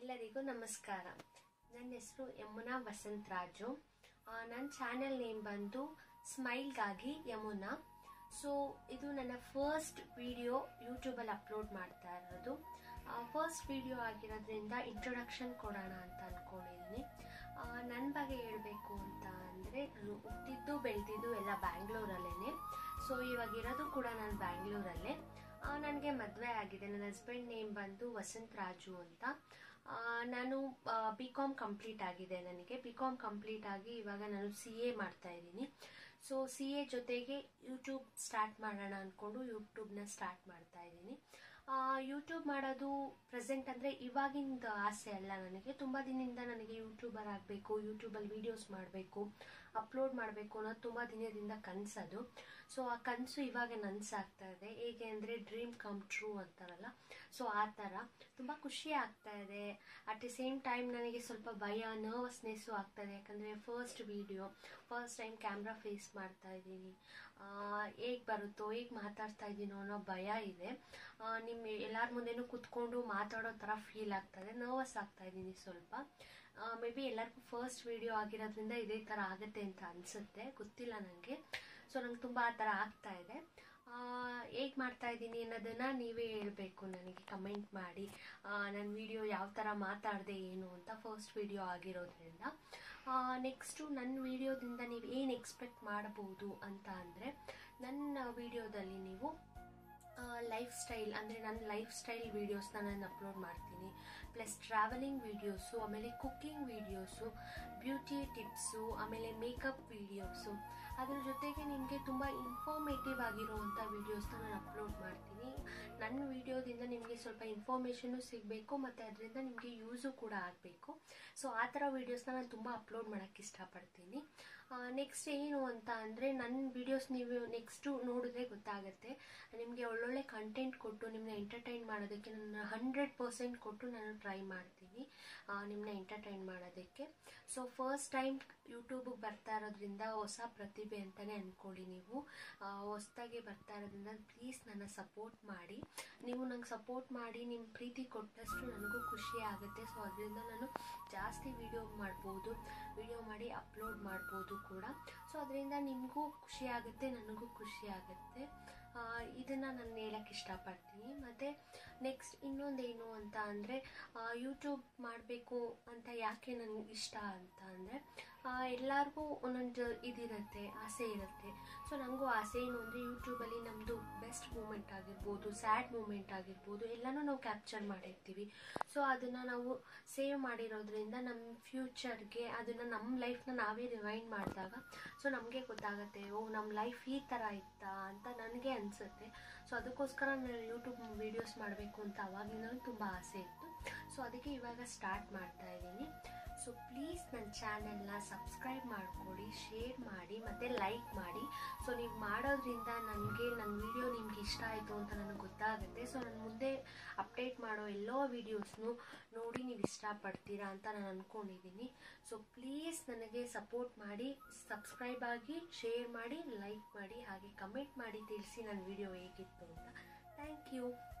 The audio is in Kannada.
ಎಲ್ಲರಿಗೂ ನಮಸ್ಕಾರ ನನ್ನ ಹೆಸರು ಯಮುನಾ ವಸಂತರಾಜು ನನ್ನ ಚಾನೆಲ್ ನೇಮ್ ಬಂದು ಸ್ಮೈಲ್ಗಾಗಿ ಯಮುನಾ ಸೊ ಇದು ನನ್ನ ಫಸ್ಟ್ ವಿಡಿಯೋ ಯೂಟ್ಯೂಬಲ್ಲಿ ಅಪ್ಲೋಡ್ ಮಾಡ್ತಾ ಇರೋದು ಫಸ್ಟ್ ವಿಡಿಯೋ ಆಗಿರೋದ್ರಿಂದ ಇಂಟ್ರೊಡಕ್ಷನ್ ಕೊಡೋಣ ಅಂತ ಅಂದ್ಕೊಂಡಿದ್ದೀನಿ ನನ್ನ ಬಗ್ಗೆ ಹೇಳಬೇಕು ಅಂತ ಅಂದರೆ ನಾನು ಹುಟ್ಟಿದ್ದು ಬೆಳೆದಿದ್ದು ಎಲ್ಲ ಬ್ಯಾಂಗ್ಳೂರಲ್ಲೇ ಸೊ ಇವಾಗ ಇರೋದು ಕೂಡ ನಾನು ಬ್ಯಾಂಗ್ಳೂರಲ್ಲೇ ನನಗೆ ಮದುವೆ ಆಗಿದೆ ನನ್ನ ಹಸ್ಬೆಂಡ್ ನೇಮ್ ಬಂದು ವಸಂತ್ ರಾಜು ಅಂತ ಆ, ನಾನು ಬಿ ಕಾಮ್ ಕಂಪ್ಲೀಟ್ ಆಗಿದೆ ನನಗೆ ಬಿ ಕಾಮ್ ಕಂಪ್ಲೀಟ್ ಆಗಿ ಇವಾಗ ನಾನು ಸಿ ಎ ಮಾಡ್ತಾ ಇದ್ದೀನಿ ಸೊ ಸಿ ಎ ಜೊತೆಗೆ ಯೂಟ್ಯೂಬ್ ಸ್ಟಾರ್ಟ್ ಮಾಡೋಣ ಅಂದ್ಕೊಂಡು ಯೂಟ್ಯೂಬ್ನ ಸ್ಟಾರ್ಟ್ ಮಾಡ್ತಾ ಇದ್ದೀನಿ ಯೂಟ್ಯೂಬ್ ಮಾಡೋದು ಪ್ರೆಸೆಂಟ್ ಅಂದರೆ ಇವಾಗಿಂದ ಆಸೆ ಅಲ್ಲ ನನಗೆ ತುಂಬ ದಿನದಿಂದ ನನಗೆ ಯೂಟ್ಯೂಬರ್ ಆಗಬೇಕು ಯೂಟ್ಯೂಬಲ್ಲಿ ವೀಡಿಯೋಸ್ ಮಾಡಬೇಕು ಅಪ್ಲೋಡ್ ಮಾಡಬೇಕು ಅನ್ನೋದು ತುಂಬ ದಿನದಿಂದ ಕನಸದು ಸೊ ಆ ಕನಸು ಇವಾಗ ನನಸಾಗ್ತಾ ಇದೆ ಹೇಗೆ ಅಂದರೆ ಡ್ರೀಮ್ ಕಮ್ ಟ್ರೂ ಅಂತಾರಲ್ಲ ಸೊ ಆ ಥರ ತುಂಬ ಖುಷಿ ಆಗ್ತಾ ಇದೆ ಅಟ್ ದಿ ಸೇಮ್ ಟೈಮ್ ನನಗೆ ಸ್ವಲ್ಪ ಭಯ ನರ್ವಸ್ನೆಸ್ಸು ಆಗ್ತದೆ ಯಾಕಂದರೆ first video first time camera face ಮಾಡ್ತಾ ಇದ್ದೀನಿ ಹೇಗೆ ಬರುತ್ತೋ ಹೇಗೆ ಮಾತಾಡ್ತಾ ಇದ್ದೀನೋ ಅನ್ನೋ ಭಯ ಇದೆ ಆ, ನಿಮ್ಮ ಎಲ್ಲರ ಮುಂದೆನೂ ಕುತ್ಕೊಂಡು ಮಾತಾಡೋ ಥರ ಫೀಲ್ ಆಗ್ತದೆ ನರ್ವಸ್ ಆಗ್ತಾ ಇದ್ದೀನಿ ಸ್ವಲ್ಪ ಮೇ ಬಿ ಎಲ್ಲರಿಗೂ ಫಸ್ಟ್ ವಿಡಿಯೋ ಆಗಿರೋದ್ರಿಂದ ಇದೇ ಥರ ಆಗುತ್ತೆ ಅಂತ ಅನಿಸುತ್ತೆ ಗೊತ್ತಿಲ್ಲ ನನಗೆ ಸೊ ನಂಗೆ ತುಂಬ ಆ ಥರ ಆಗ್ತಾ ಇದೆ ಹೇಗೆ ಮಾಡ್ತಾ ಇದ್ದೀನಿ ಅನ್ನೋದನ್ನು ನೀವೇ ಹೇಳಬೇಕು ನನಗೆ ಕಮೆಂಟ್ ಮಾಡಿ ನನ್ನ ವಿಡಿಯೋ ಯಾವ ಥರ ಮಾತಾಡಿದೆ ಏನು ಅಂತ ಫಸ್ಟ್ ವಿಡಿಯೋ ಆಗಿರೋದ್ರಿಂದ ನೆಕ್ಸ್ಟು ನನ್ನ ವಿಡಿಯೋದಿಂದ ನೀವು ಏನು ಎಕ್ಸ್ಪೆಕ್ಟ್ ಮಾಡಬಹುದು ಅಂತ ಅಂದರೆ ನನ್ನ ವಿಡಿಯೋದಲ್ಲಿ ನೀವು ಲೈಫ್ ಸ್ಟೈಲ್ ಅಂದರೆ ನನ್ನ ಲೈಫ್ ಸ್ಟೈಲ್ ವೀಡಿಯೋಸ್ನ ನಾನು ಅಪ್ಲೋಡ್ ಮಾಡ್ತೀನಿ ಪ್ಲಸ್ ಟ್ರಾವೆಲಿಂಗ್ ವೀಡಿಯೋಸು ಆಮೇಲೆ ಕುಕ್ಕಿಂಗ್ ವೀಡಿಯೋಸು ಬ್ಯೂಟಿ ಟಿಪ್ಸು ಆಮೇಲೆ ಮೇಕಪ್ ವೀಡಿಯೋಸು ಅದ್ರ ಜೊತೆಗೆ ನಿಮಗೆ ತುಂಬ ಇನ್ಫಾರ್ಮೇಟಿವ್ ಆಗಿರುವಂಥ ವೀಡಿಯೋಸ್ನ ನಾನು ಅಪ್ಲೋಡ್ ಮಾಡ್ತೀನಿ ನನ್ನ ವೀಡಿಯೋದಿಂದ ನಿಮಗೆ ಸ್ವಲ್ಪ ಇನ್ಫಾರ್ಮೇಷನು ಸಿಗಬೇಕು ಮತ್ತು ಅದರಿಂದ ನಿಮಗೆ ಯೂಸು ಕೂಡ ಆಗಬೇಕು ಸೊ ಆ ಥರ ವೀಡಿಯೋಸ್ನ ನಾನು ತುಂಬ ಅಪ್ಲೋಡ್ ಮಾಡೋಕ್ಕೆ ಇಷ್ಟಪಡ್ತೀನಿ ನೆಕ್ಸ್ಟ್ ಏನು ಅಂತ ಅಂದರೆ ನನ್ನ ವೀಡಿಯೋಸ್ ನೀವು ನೆಕ್ಸ್ಟು ನೋಡಿದ್ರೆ ಗೊತ್ತಾಗುತ್ತೆ ನಿಮಗೆ ಒಳ್ಳೊಳ್ಳೆ ಕಂಟೆಂಟ್ ಕೊಟ್ಟು ನಿಮ್ಮನ್ನ ಎಂಟರ್ಟೈನ್ ಮಾಡೋದಕ್ಕೆ ನಾನು ಹಂಡ್ರೆಡ್ ಪರ್ಸೆಂಟ್ ಕೊಟ್ಟು ನಾನು ಟ್ರೈ ಮಾಡ್ತೀನಿ ನಿಮ್ಮನ್ನ ಎಂಟರ್ಟೈನ್ ಮಾಡೋದಕ್ಕೆ ಸೊ ಫಸ್ಟ್ ಟೈಮ್ ಯೂಟ್ಯೂಬಿಗೆ ಬರ್ತಾ ಇರೋದ್ರಿಂದ ಹೊಸ ಪ್ರತಿಭೆ ಅಂತಲೇ ಅಂದ್ಕೊಳ್ಳಿ ನೀವು ಹೊಸ್ದಾಗಿ ಬರ್ತಾ ಇರೋದ್ರಿಂದ ಪ್ಲೀಸ್ ನನ್ನ ಸಪೋರ್ಟ್ ಮಾಡಿ ನೀವು ನಂಗೆ ಸಪೋರ್ಟ್ ಮಾಡಿ ನಿಮ್ಮ ಪ್ರೀತಿ ಕೊಟ್ಟಷ್ಟು ನನಗೂ ಖುಷಿ ಆಗುತ್ತೆ ಸೊ ಅದರಿಂದ ನಾನು ಜಾಸ್ತಿ ವಿಡಿಯೋ ಮಾಡ್ಬೋದು ವಿಡಿಯೋ ಮಾಡಿ ಅಪ್ಲೋಡ್ ಮಾಡ್ಬೋದು ಕೂಡ ಸೊ ಅದರಿಂದ ನಿಮಗೂ ಖುಷಿ ಆಗುತ್ತೆ ನನಗೂ ಖುಷಿ ಆಗುತ್ತೆ ಇದನ್ನು ನಾನು ಹೇಳಕ್ಕೆ ಇಷ್ಟಪಡ್ತೀನಿ ಮತ್ತು ನೆಕ್ಸ್ಟ್ ಇನ್ನೊಂದೇನು ಅಂತ ಅಂದರೆ ಯೂಟ್ಯೂಬ್ ಮಾಡಬೇಕು ಅಂತ ಯಾಕೆ ನನಗೆ ಇಷ್ಟ ಅಂತ ಅಂದರೆ ಎಲ್ಲರಿಗೂ ಒಂದೊಂದು ಇದಿರುತ್ತೆ ಆಸೆ ಇರುತ್ತೆ ಸೊ ನನಗೂ ಆಸೆ ಏನು ಅಂದರೆ ಯೂಟ್ಯೂಬಲ್ಲಿ ನಮ್ಮದು ಬೆಸ್ಟ್ ಮೂಮೆಂಟ್ ಆಗಿರ್ಬೋದು ಸ್ಯಾಡ್ ಮೂಮೆಂಟ್ ಆಗಿರ್ಬೋದು ಎಲ್ಲನೂ ನಾವು ಕ್ಯಾಪ್ಚರ್ ಮಾಡಿರ್ತೀವಿ ಸೊ ಅದನ್ನು ನಾವು ಸೇವ್ ಮಾಡಿರೋದ್ರಿಂದ ನಮ್ಮ ಫ್ಯೂಚರ್ಗೆ ಅದನ್ನು ನಮ್ಮ ಲೈಫ್ನ ನಾವೇ ರಿವೈಂಡ್ ಮಾಡಿದಾಗ ಸೊ ನಮಗೆ ಗೊತ್ತಾಗುತ್ತೆ ಓ ನಮ್ಮ ಲೈಫ್ ಈ ಥರ ಇತ್ತಾ ಅಂತ ನನಗೆ ಅನಿಸುತ್ತೆ ಸೊ ಅದಕ್ಕೋಸ್ಕರ ನಾನು ಯೂಟ್ಯೂಬ್ ವೀಡಿಯೋಸ್ ಮಾಡಬೇಕು ಅಂತ ಅವಾಗಿಂದಲೂ ತುಂಬ ಆಸೆ ಇತ್ತು ಸೊ ಅದಕ್ಕೆ ಇವಾಗ ಸ್ಟಾರ್ಟ್ ಮಾಡ್ತಾ ಇದ್ದೀನಿ ಸೊ ಪ್ಲೀಸ್ ನನ್ನ ಚಾನೆಲ್ನ ಸಬ್ಸ್ಕ್ರೈಬ್ ಮಾಡ್ಕೊಳ್ಳಿ ಶೇರ್ ಮಾಡಿ ಮತ್ತು ಲೈಕ್ ಮಾಡಿ ಸೊ ನೀವು ಮಾಡೋದ್ರಿಂದ ನನಗೆ ನನ್ನ ವಿಡಿಯೋ ನಿಮ್ಗೆ ಇಷ್ಟ ಆಯಿತು ಅಂತ ನನಗೆ ಗೊತ್ತಾಗುತ್ತೆ ಸೊ ನಾನು ಮುಂದೆ ಅಪ್ಡೇಟ್ ಮಾಡೋ ಎಲ್ಲೋ ವೀಡಿಯೋಸ್ನು ನೋಡಿ ನೀವು ಇಷ್ಟಪಡ್ತೀರಾ ಅಂತ ನಾನು ಅಂದ್ಕೊಂಡಿದ್ದೀನಿ ಸೊ ಪ್ಲೀಸ್ ನನಗೆ ಸಪೋರ್ಟ್ ಮಾಡಿ ಸಬ್ಸ್ಕ್ರೈಬ್ ಆಗಿ ಶೇರ್ ಮಾಡಿ ಲೈಕ್ ಮಾಡಿ ಹಾಗೆ ಕಮೆಂಟ್ ಮಾಡಿ ತಿಳಿಸಿ ನನ್ನ ವಿಡಿಯೋ ಹೇಗಿತ್ತು ಅಂತ ಥ್ಯಾಂಕ್ ಯು